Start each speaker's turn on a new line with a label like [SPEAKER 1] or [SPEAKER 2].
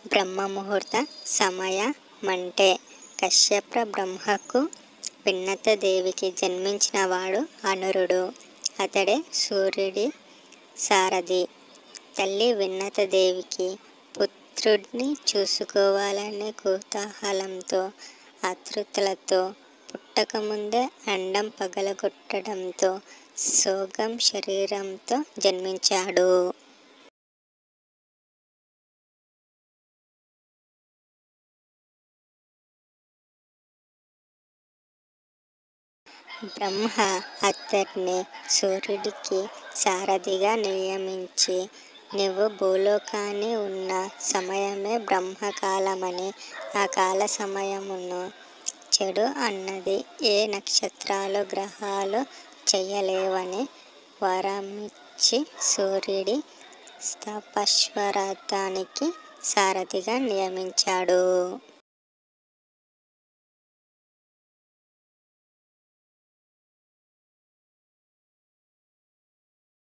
[SPEAKER 1] బ్రహ్మ ముహూర్త సమయమంటే కశ్యప బ్రహ్మకు విన్నత దేవికి జన్మించినవాడు అనురుడు అతడే సూర్యుడి సారథి తల్లి విన్నత దేవికి పుత్రుడిని చూసుకోవాలనే కుతూహలంతో ఆతృతలతో పుట్టకముందే అండం పగలగొట్టడంతో సోగం శరీరంతో జన్మించాడు బ్రహ్మ అతడిని సూర్యుడికి సారథిగా నియమించి నీవు భూలోకాన్ని ఉన్న సమయమే బ్రహ్మకాలమని ఆ కాల సమయమును చెడు అన్నది ఏ నక్షత్రాలు గ్రహాలు చేయలేవని వరమిచ్చి సూర్యుడి స్తపశ్వరథానికి సారథిగా నియమించాడు